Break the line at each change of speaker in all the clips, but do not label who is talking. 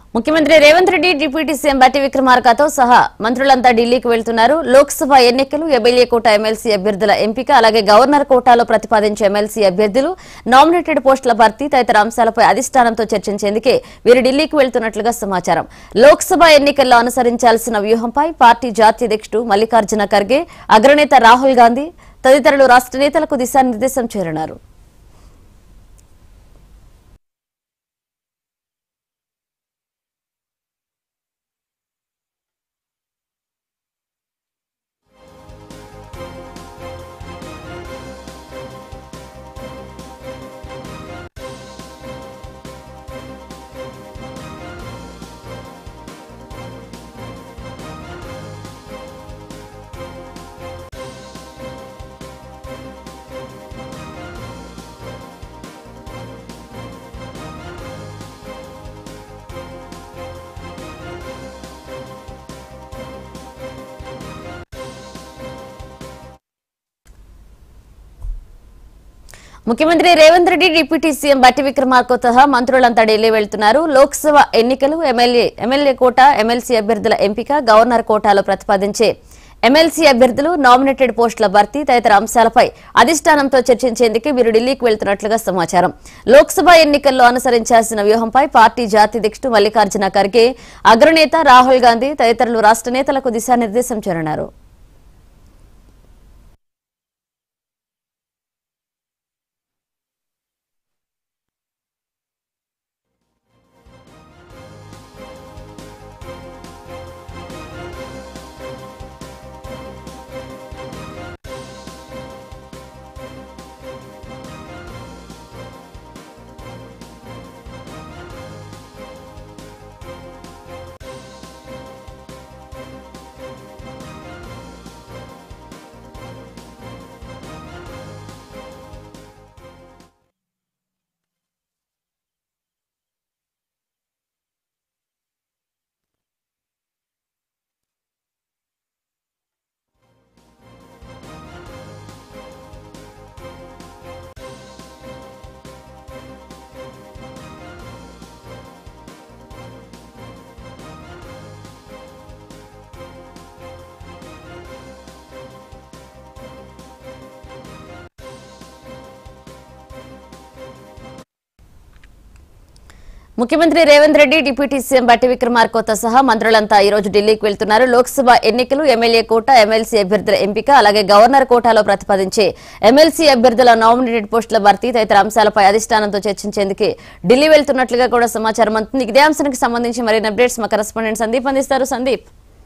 ముఖ్యమంత్రి Revanth Reddy deputy CM బట్టి విక్రమార్కతో సహా మంత్రులంతా ఢిల్లీకి వెళ్తున్నారు లోక్సభ ఎన్నికలు ఎమ్మెల్యే కోట ఎమ్మెల్సీ అభ్యర్థుల ఎంపిక అలాగే గవర్నర్ కోటాలో ప్రతిపాదించే ఎమ్మెల్సీ అభ్యర్థులు నామినేటెడ్ పోస్టుల భర్తీ తదితర అంశాలపై అధిష్టానంతో చర్చించేందుకే వీరు ఢిల్లీకి వెళ్తున్నట్లుగా సమాచారం లోక్సభ ఎన్నికల్లో అనుసరించాల్సిన వ్యూహంపై పార్టీ జాతీయ అధ్యక్షుడు మల్లికార్జున ఖర్గే అగ్రనేత రాహుల్ గాంధీ తదితరులు రాష్ట్ర నేతలకు దిశానిర్దేశం చేరన్నారు ముఖ్యమంత్రి రేవంత్ రెడ్డి డిప్యూటీ సీఎం బట్టి విక్రమార్కతో సహా మంత్రులంతా ఢిల్లీ వెళ్తున్నారు లోక్సభ ఎన్నికలు ఎమ్మెల్యే ఎమ్మెల్యే కోట ఎమ్మెల్సీ అభ్యర్థుల ఎంపిక గవర్నర్ కోటాలో ప్రతిపాదించే ఎమ్మెల్సీ అభ్యర్థులు నామినేటెడ్ పోస్టుల భర్తీ తదితర అంశాలపై అధిష్టానంతో చర్చించేందుకు వీరు ఢిల్లీకి వెళ్తున్నట్లుగా సమాచారం లోక్సభ ఎన్నికల్లో అనుసరించాల్సిన వ్యూహంపై పార్టీ జాతీయ అధ్యక్షుడు మల్లికార్జున ఖర్గే అగ్రనేత రాహుల్ గాంధీ తదితరులు రాష్ట్ర నేతలకు దిశానిర్దేశం చేరన్నారు ముఖ్యమంత్రి రేవంత్ రెడ్డి డిప్యూటీ సీఎం బట్టి విక్రమార్కతో సహా మంత్రులంతా ఈ రోజు ఢిల్లీకి వెళ్తున్నారు లోక్సభ ఎన్నికలు ఎమ్మెల్యే కోట ఎమ్మెల్సీ అభ్యర్థుల ఎంపిక అలాగే గవర్నర్ కోటాలో ప్రతిపాదించే ఎమ్మెల్సీ అభ్యర్థుల నామినేటెడ్ పోస్టుల భర్తీ తదితర అంశాలపై అధిష్టానంతో చర్చించేందుకు ఢిల్లీ వెళ్తున్నట్లుగా కూడా సమాచారం అందుతుంది ఇదే అంశానికి సంబంధించి మరిన్ని అప్డేట్స్ మా కరెస్పాండెంట్ సందీప్ అందిస్తారు సందీప్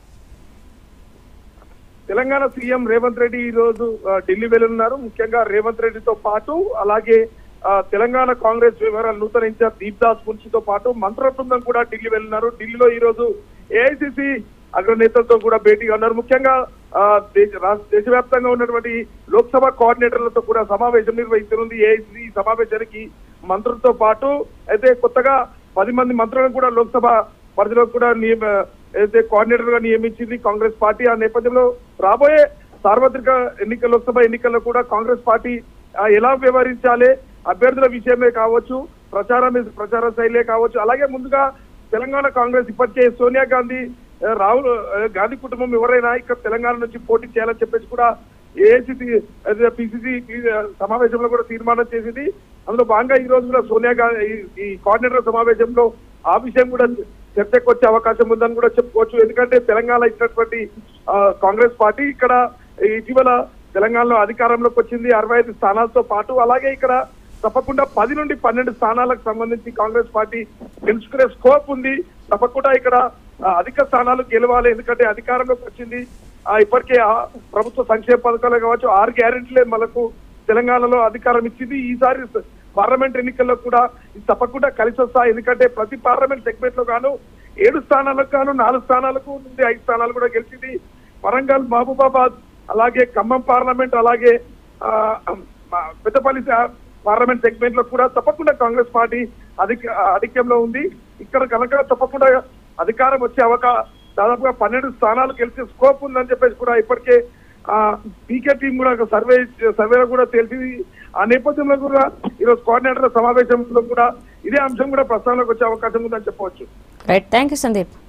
తెలంగాణ సీఎం రేవంత్ రెడ్డి ఈ రోజు ఆ, ఢిల్లీ వెళ్తున్నారు ముఖ్యంగా రేవంత్ రెడ్డితో పాటు అలాగే ఆ, తెలంగాణ కాంగ్రెస్ వివరాలు నూతన ఇన్ఛార్జ్ దీప్ దాస్ మున్షితో పాటు మంత్రుల బృందం కూడా ఢిల్లీ వెళ్తున్నారు ఢిల్లీలో ఈ రోజు ఏఐసిసి అగ్రనేతలతో కూడా భేటీగా ఉన్నారు ముఖ్యంగా ఆ, దేశ- రాష్ట్ర- దేశవ్యాప్తంగా ఉన్నటువంటి లోక్సభ కోఆర్డినేటర్లతో కూడా సమావేశం నిర్వహిస్తున్నది ఏఐసిసి సమావేశానికి మంత్రులతో పాటు అయితే కొత్తగా పది మంది మంత్రులను కూడా లోక్సభ పరిధిలో కూడా నియమ ఏదైతే కోఆర్డినేటర్ గా నియమించింది కాంగ్రెస్ పార్టీ ఆ నేపథ్యంలో రాబోయే సార్వత్రిక ఎన్నికల లోక్సభ ఎన్నికల్లో కూడా కాంగ్రెస్ పార్టీ ఆ, ఎలా వ్యవహరించాలి అభ్యర్థుల విషయమే కావచ్చు ప్రచారం ప్రచార శైలే కావచ్చు అలాగే ముందుగా తెలంగాణ కాంగ్రెస్ ఇప్పటికే సోనియా గాంధీ ఆ, రాహుల్ ఆ, గాంధీ కుటుంబం ఎవరైనా ఇక్కడ తెలంగాణ నుంచి పోటీ చేయాలని చెప్పేసి కూడా ఏఐసిసి పిసిసి సమావేశంలో కూడా తీర్మానం చేసింది అందులో భాగంగా ఈ రోజు కూడా సోనియా గాంధీ ఈ- ఈ కోఆర్డినేటర్ సమావేశంలో ఆ విషయం కూడా చర్చకు వచ్చే అవకాశం ఉందని కూడా చెప్పుకోవచ్చు ఎందుకంటే తెలంగాణ ఇచ్చినటువంటి ఆ, కాంగ్రెస్ పార్టీ ఇక్కడ ఇటీవల తెలంగాణలో అధికారంలోకి వచ్చింది అరవై ఐదు స్థానాలతో పాటు అలాగే ఇక్కడ తప్పకుండా పది నుండి పన్నెండు స్థానాలకు సంబంధించి కాంగ్రెస్ పార్టీ గెలుచుకునే స్కోప్ ఉంది తప్పకుండా ఇక్కడ ఆ, అధిక స్థానాలు గెలవాలి ఎందుకంటే అధికారంలోకి వచ్చింది ఆ, ఇప్పటికే ఆ ప్రభుత్వ సంక్షేమ పథకాలు కావచ్చు ఆరు గ్యారెంటీలే మనకు తెలంగాణలో అధికారం ఇచ్చింది ఈసారి పార్లమెంట్ ఎన్నికల్లో కూడా ఇది తప్పకుండా కలిసి వస్తాయి ఎందుకంటే ప్రతి పార్లమెంట్ సెగ్మెంట్ లో గాను ఏడు స్థానాలకు గాను నాలుగు స్థానాలకు నుండి ఐదు స్థానాలు కూడా గెలిచింది వరంగల్ మహబూబాబాద్ అలాగే ఖమ్మం పార్లమెంట్ అలాగే ఆ, మా పెద్దపల్లి సా- పార్లమెంట్ సెగ్మెంట్ లో కూడా తప్పకుండా కాంగ్రెస్ పార్టీ అధిక ఆధిక్యంలో ఉంది ఇక్కడ కనుక తప్పకుండా అధికారం వచ్చే అవకాశం దాదాపుగా పన్నెండు స్థానాలు గెలిచే స్కోప్ ఉందని చెప్పేసి కూడా ఇప్పటికే ఆ పీకే టీం కూడా ఒక సర్వే సర్వేలో కూడా తెలిసింది ఆ నేపథ్యంలో కూడా ఈ రోజు కోఆర్డినేటర్ల సమావేశంలో కూడా ఇదే అంశం కూడా ప్రస్తావనకు వచ్చే అవకాశం ఉందని చెప్పవచ్చు
రైట్ థ్యాంక్ యూ సందీప్